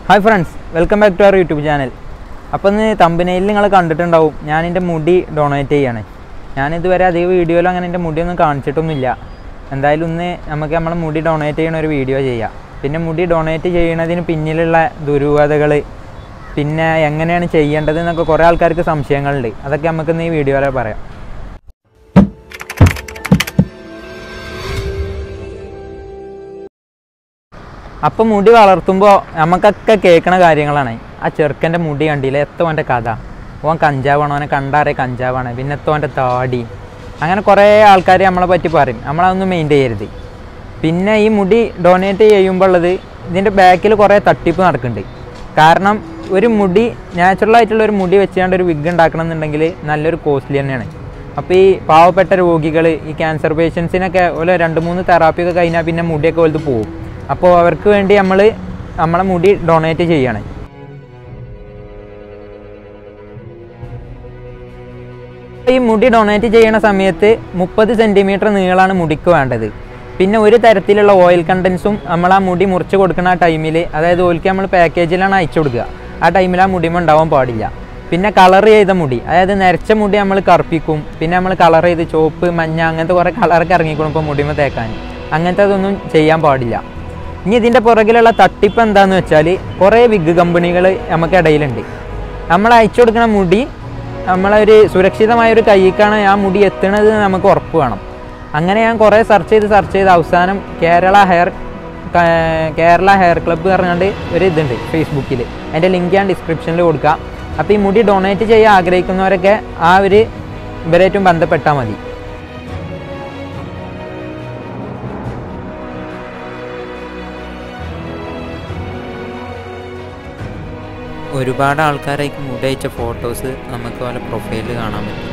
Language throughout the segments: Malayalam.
Hi friends welcome back to our YouTube channel അപ്പോൾ ഇന്ന് തമ്പനയിൽ നിങ്ങൾ കണ്ടിട്ടുണ്ടാവും ഞാൻ എൻ്റെ മുടി ഡൊണേറ്റ് ചെയ്യാണ് ഞാനിതുവരെ അധികം വീഡിയോയിൽ അങ്ങനെ എൻ്റെ മുടിയൊന്നും കാണിച്ചിട്ടൊന്നുമില്ല എന്തായാലും ഇന്ന് നമുക്ക് നമ്മളെ മുടി ഡൊണേറ്റ് ചെയ്യണ ഒരു വീഡിയോ ചെയ്യാം പിന്നെ മുടി ഡൊണേറ്റ് ചെയ്യണതിന് പിന്നിലുള്ള ദുരൂഹതകൾ പിന്നെ എങ്ങനെയാണ് ചെയ്യേണ്ടത് എന്നൊക്കെ കുറേ ആൾക്കാർക്ക് സംശയങ്ങളുണ്ട് അതൊക്കെ നമുക്ക് ഇന്ന് ഈ വീഡിയോയിൽ പറയാം അപ്പം മുടി വളർത്തുമ്പോൾ നമുക്കൊക്കെ കേൾക്കണ കാര്യങ്ങളാണ് ആ ചെറുക്കൻ്റെ മുടി കണ്ടില്ല എത്തോ എൻ്റെ കഥ ഓൻ കഞ്ചാവാണ് ഓനെ കണ്ടാറേ കഞ്ചാവാണ് പിന്നെ എത്തോ എൻ്റെ താടി അങ്ങനെ കുറേ ആൾക്കാർ നമ്മളെ പറ്റി പറയും നമ്മളതൊന്നും മെയിൻറ്റെയിൻ ചെയ്യരുത് പിന്നെ ഈ മുടി ഡൊണേറ്റ് ചെയ്യുമ്പോൾ ഉള്ളത് ഇതിൻ്റെ ബാക്കിൽ കുറേ തട്ടിപ്പ് നടക്കുന്നുണ്ട് കാരണം ഒരു മുടി നാച്ചുറൽ ആയിട്ടുള്ള ഒരു മുടി വെച്ചുകൊണ്ട് ഒരു വിഗ് ഉണ്ടാക്കണം എന്നുണ്ടെങ്കിൽ നല്ലൊരു കോസ്റ്റ്ലി തന്നെയാണ് അപ്പോൾ ഈ പാവപ്പെട്ട രോഗികൾ ഈ ക്യാൻസർ പേഷ്യൻസിനൊക്കെ ഓരോ രണ്ട് മൂന്ന് തെറാപ്പിയൊക്കെ കഴിഞ്ഞാൽ പിന്നെ മുടിയൊക്കെ വലുത് പോകും അപ്പോൾ അവർക്ക് വേണ്ടി നമ്മൾ നമ്മളെ മുടി ഡൊണേറ്റ് ചെയ്യാണ് ഈ മുടി ഡൊണേറ്റ് ചെയ്യണ സമയത്ത് മുപ്പത് സെൻറ്റിമീറ്റർ നീളമാണ് മുടിക്ക് വേണ്ടത് പിന്നെ ഒരു തരത്തിലുള്ള ഓയിൽ കണ്ടൻസും നമ്മൾ ആ മുടി മുറിച്ച് കൊടുക്കുന്ന ആ ടൈമിൽ അതായത് ഓയിൽക്ക് നമ്മൾ പാക്കേജിലാണ് അയച്ചു കൊടുക്കുക ആ ടൈമിൽ ആ മുടിമ ഉണ്ടാവാൻ പാടില്ല പിന്നെ കളർ ചെയ്ത മുടി അതായത് നരച്ച മുടി നമ്മൾ കറുപ്പിക്കും പിന്നെ നമ്മൾ കളർ ചെയ്ത് ചുവപ്പ് മഞ്ഞ അങ്ങനത്തെ കുറേ കളറൊക്കെ ഇറങ്ങിക്കണം ഇപ്പോൾ മുടിമ തേക്കാൻ അങ്ങനത്തെ അതൊന്നും ചെയ്യാൻ പാടില്ല ഇനി ഇതിൻ്റെ പുറകിലുള്ള തട്ടിപ്പ് എന്താണെന്ന് വെച്ചാൽ കുറേ വിഗ് കമ്പനികൾ നമുക്ക് ഇടയിലുണ്ട് നമ്മൾ അയച്ചു കൊടുക്കുന്ന മുടി നമ്മളൊരു സുരക്ഷിതമായ ഒരു കൈക്കാണ് ആ മുടി എത്തുന്നത് എന്ന് നമുക്ക് ഉറപ്പ് വേണം അങ്ങനെ ഞാൻ കുറേ സെർച്ച് ചെയ്ത് സെർച്ച് ചെയ്ത് അവസാനം Kerala hair Kerala hair club പറഞ്ഞുകൊണ്ട് ഒരു ഇതുണ്ട് ഫേസ്ബുക്കിൽ അതിൻ്റെ ലിങ്ക് ഞാൻ ഡിസ്ക്രിപ്ഷനിൽ കൊടുക്കാം അപ്പോൾ ഈ മുടി ഡൊണേറ്റ് ചെയ്യാൻ ആഗ്രഹിക്കുന്നവരൊക്കെ ആ ഒരു ഇവരായിട്ടും ബന്ധപ്പെട്ടാൽ മതി ഒരുപാട് ആൾക്കാരേക്ക് മുടി അയച്ച ഫോട്ടോസ് നമുക്ക് പോലെ പ്രൊഫൈലിൽ കാണാൻ പറ്റും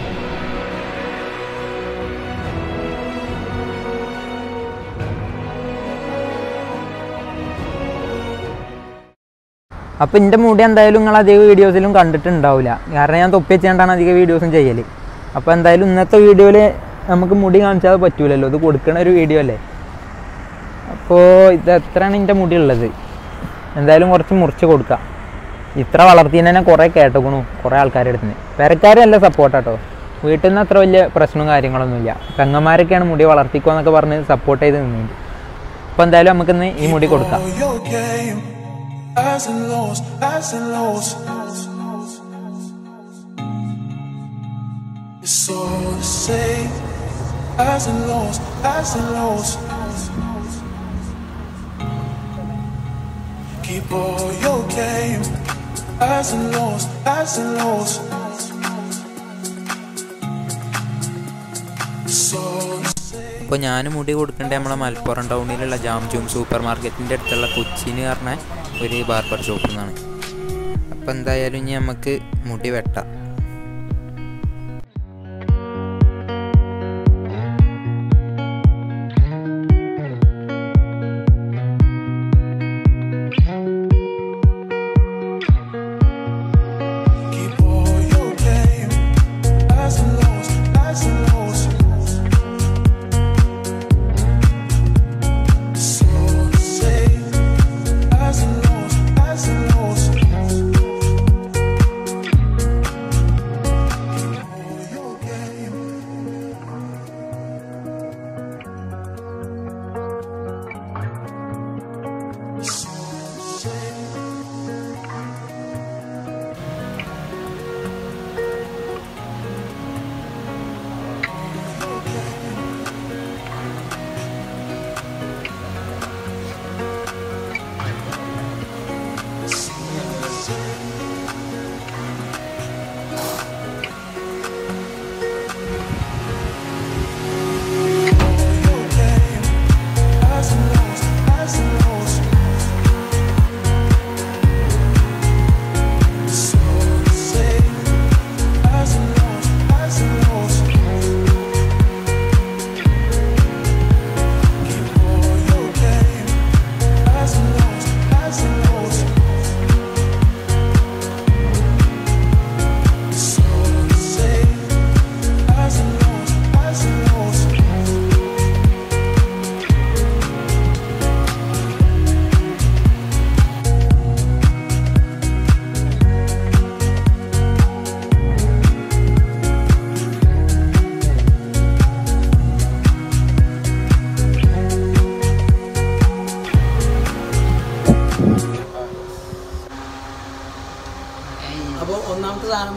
അപ്പോൾ എൻ്റെ മുടി എന്തായാലും നിങ്ങൾ അധികം വീഡിയോസിലും കണ്ടിട്ടുണ്ടാവില്ല കാരണം ഞാൻ തൊപ്പി വെച്ചുകൊണ്ടാണ് അധികം വീഡിയോസും ചെയ്യൽ അപ്പോൾ എന്തായാലും ഇന്നത്തെ വീഡിയോയിൽ നമുക്ക് മുടി കാണിച്ചാൽ പറ്റൂലല്ലോ ഇത് കൊടുക്കണ ഒരു വീഡിയോ അല്ലേ അപ്പോൾ ഇത് എത്രയാണ് എൻ്റെ മുടി ഉള്ളത് എന്തായാലും കുറച്ച് മുറിച്ച് കൊടുക്കാം ഇത്ര വളർത്തിയതിന് തന്നെ കുറേ കേട്ടക്കണു കുറേ ആൾക്കാരുടെ അടുത്ത് നിന്ന് പെരക്കാരും നല്ല സപ്പോർട്ടാട്ടോ വീട്ടിൽ നിന്ന് അത്ര വലിയ പ്രശ്നവും കാര്യങ്ങളൊന്നുമില്ല പെങ്ങന്മാരൊക്കെയാണ് മുടി വളർത്തിക്കോ എന്നൊക്കെ പറഞ്ഞ് സപ്പോർട്ട് ചെയ്ത് നിന്നിട്ട് അപ്പോൾ എന്തായാലും നമുക്കിന്ന് ഈ മുടി കൊടുക്കാം Oh, your game. Highs and lows, highs and lows. It's all the same. Highs and lows, highs and lows. Keep all your game. Highs and lows, highs and lows. It's all the same. അപ്പോൾ ഞാൻ മുടി കൊടുക്കേണ്ട നമ്മളെ മലപ്പുറം ടൗണിലുള്ള ജാം ജൂം സൂപ്പർ മാർക്കറ്റിൻ്റെ അടുത്തുള്ള കൊച്ചിന് പറഞ്ഞ ഒരു ബാർബർ ഷോപ്പിൽ നിന്നാണ് അപ്പോൾ എന്തായാലും ഇനി നമുക്ക് മുടി വെട്ടാം Keep all your game. Highs and lows, highs and lows. So the same. Highs and lows, highs and lows.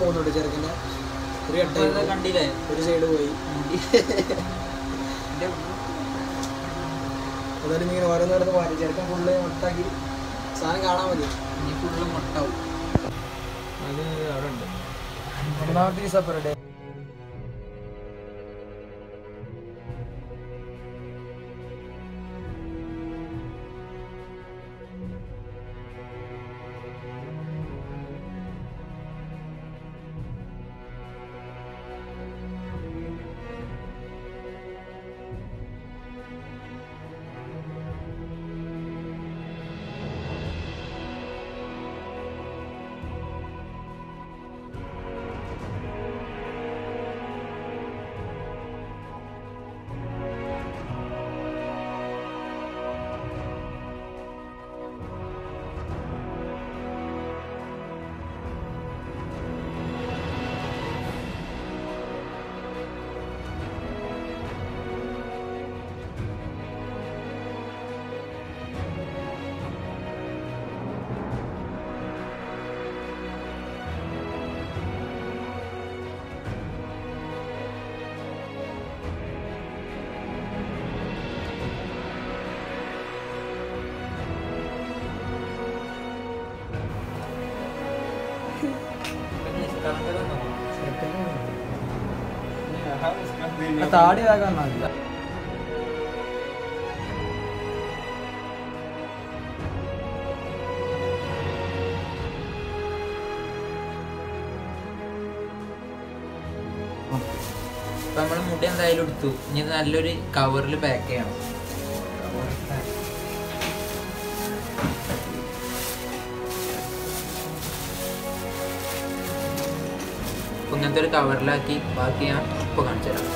പോകുന്നുണ്ട് ചെറുക്കൻ്റെ ഒരു കട്ടായി കണ്ടില്ലേ ഒരു സൈഡ് പോയി അതായത് ഇങ്ങനെ ഓരോന്നോരോന്ന് മാറി ചെറുക്കൻ ഫുള്ള് മൊട്ടാക്കി സാധനം കാണാൻ മതി ഇനി ഫുള്ള് മുട്ടാവും അത് അവിടെ ഉണ്ട് ഒന്നാമത്തെ സെപ്പറേറ്റ് താടി വേഗം മതി അപ്പൊ നമ്മള് മുടി എന്തായാലും എടുത്തു ഇനി ഇത് നല്ലൊരു കവറിൽ പാക്ക് ചെയ്യണം അപ്പൊ ഇങ്ങനത്തെ ഒരു കവറിലാക്കി ബാക്കി ഞാൻ ഇപ്പൊ കാണിച്ചു തരാം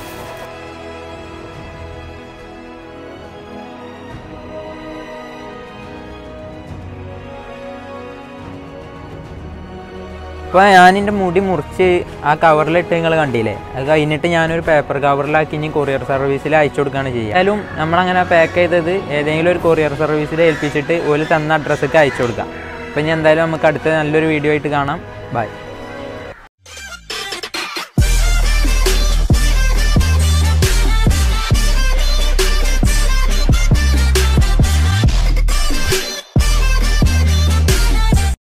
അപ്പോൾ ഞാനിൻ്റെ മുടി മുറിച്ച് ആ കവറിലിട്ട് നിങ്ങൾ കണ്ടില്ലേ അത് കഴിഞ്ഞിട്ട് ഞാനൊരു പേപ്പർ കവറിലാക്കി ഇനി കൊറിയർ സർവീസിൽ അയച്ചു കൊടുക്കുകയാണ് ചെയ്യുക എന്തായാലും നമ്മളങ്ങനെ പാക്ക് ചെയ്തത് ഏതെങ്കിലും ഒരു കൊറിയർ സർവീസിൽ ഏൽപ്പിച്ചിട്ട് ഒരു തന്ന അഡ്രസ്സൊക്കെ അയച്ചു കൊടുക്കാം അപ്പോൾ ഇനി എന്തായാലും നമുക്ക് അടുത്ത നല്ലൊരു വീഡിയോ ആയിട്ട് കാണാം ബൈ